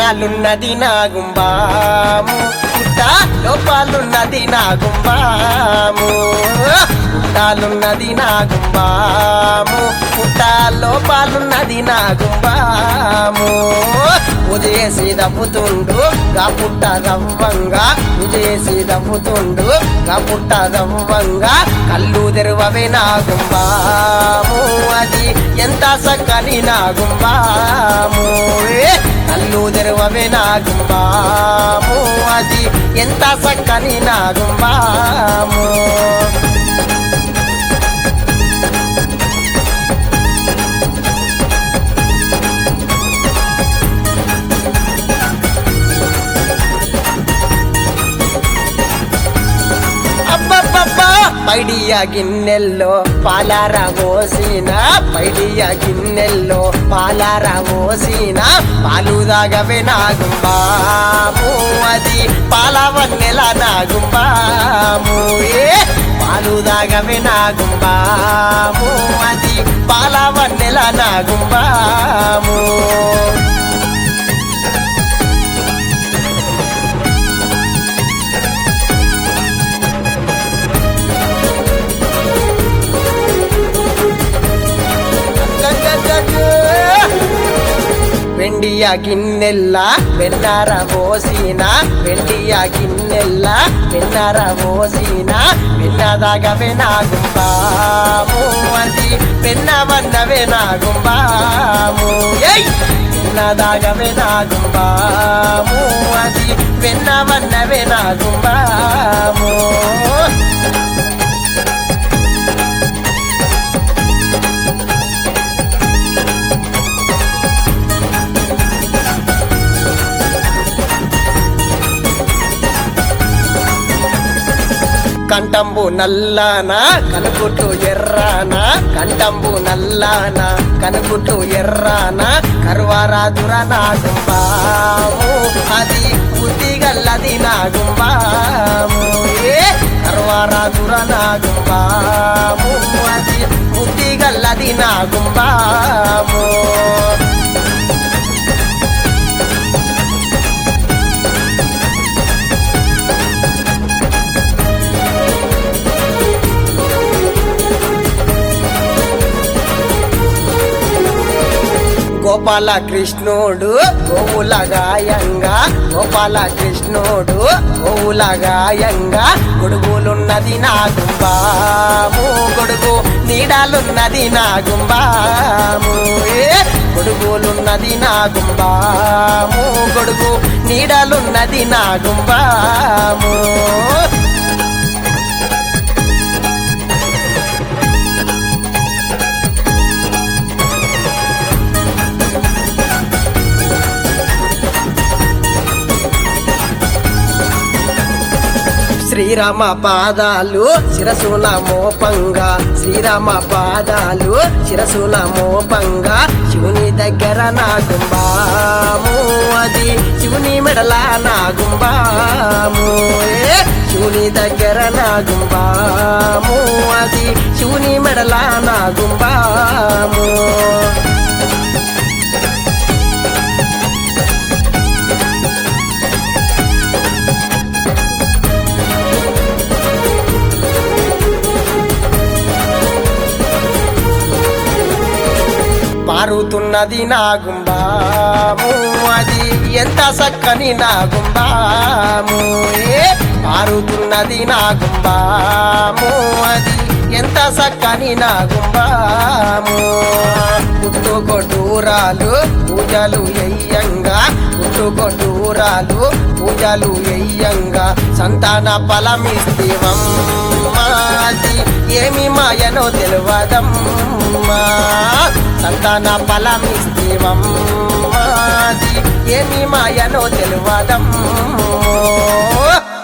పుట్టాలున్నది నా గుంబాము పుట్ట లోపాలున్నది నా గుంబాము పుట్టాలున్నది నా గుంబాము పుట్ట లోపాలున్నది నా గుంబాము ఉదయేసి దప్పుతుండు గా పుట్ట రవ్వంగా ఉదయేసి దప్పుతుండు గా పుట్ట రవ్వంగా కళ్ళు తెరువవే నా గుంబాము అది ఎంత సక్కని నా గుంబాము ఏ కళ్ళు తెరువవే నా గుంబాము అది ఎంత సక్కని నా గుంబాము అబ్బబ్బబ్బా పైడియ గిన్నెల్లో పాలార పోసిన పైడియ గిన్నెల్లో పాలార పోసిన పాలు దాగవే నాగుంబాము అది పాలవన్నెల నాగుంబాము ఏ పాలు దాగవే నాగుంబాము అది పాలవన్నెల నాగుంబాము వెండియ గిన్నెల్ల వెన్నార పోసిన వెండియ వెన్నెల్ల వెన్నర మోసిన వెన్నదాగవే నాగుంబాము అది వెన్నవన్నవే నాగుంబాము ఏయ్ వెన్నదాగవే నాగుంబాము అది వెన్నవన్నవే నాగుంబాము కంటంబు నల్లాన కనుగుట్టు ఎర్రాన కంటంబు నల్లాన కనుగుట్టు ఎర్రాన కరువారాదుర నాగుంబాము అది బుద్ధిగల్లది నాగుంబాము ఏ కరువారాదుర నాగుంబాము అది బుద్ధిగల్లది నాగుంబాము గోపాల కృష్ణుడు గోవుల గాయంగా గోపాల కృష్ణుడు గోవుల గాయంగా గొడుగులున్నది నా గుంబాము గొడుగు నీడాలున్నది నా గుంబాము ఏ గొడుగులున్నది నా గుంబాము గొడుగు నీడాలున్నది నా గుంబాము శ్రీరామ పాదాలు శిరసున మోపంగా శ్రీరామ పాదాలు శిరసున మోపంగా శివుని దగ్గర నాగుంబాము అది శివుని మెడల నాగుంబాము ఏ శివుని దగ్గర నాగుంబాము అది శివుని మెడల నాగుంబాము పారుతున్నది నా గుంబాము అది ఎంత చక్కని నా గుంబాము ఏ పారుతున్నది నా గుంబాము అది ఎంత చక్కని నా గుంబాము పుట్టుకొట్టూరాలు పూజలు ఎయ్యంగా పుట్టుకొట్టూరాలు పూజలు ఎయ్యంగా సంతాన ఫలమిస్తేవమ్మాది ఏమి మాయనో తెలియదమ్మా సంతాన ఫలమిస్తేవమ్మాది ఏమి మాయనో తెలియదమ్మో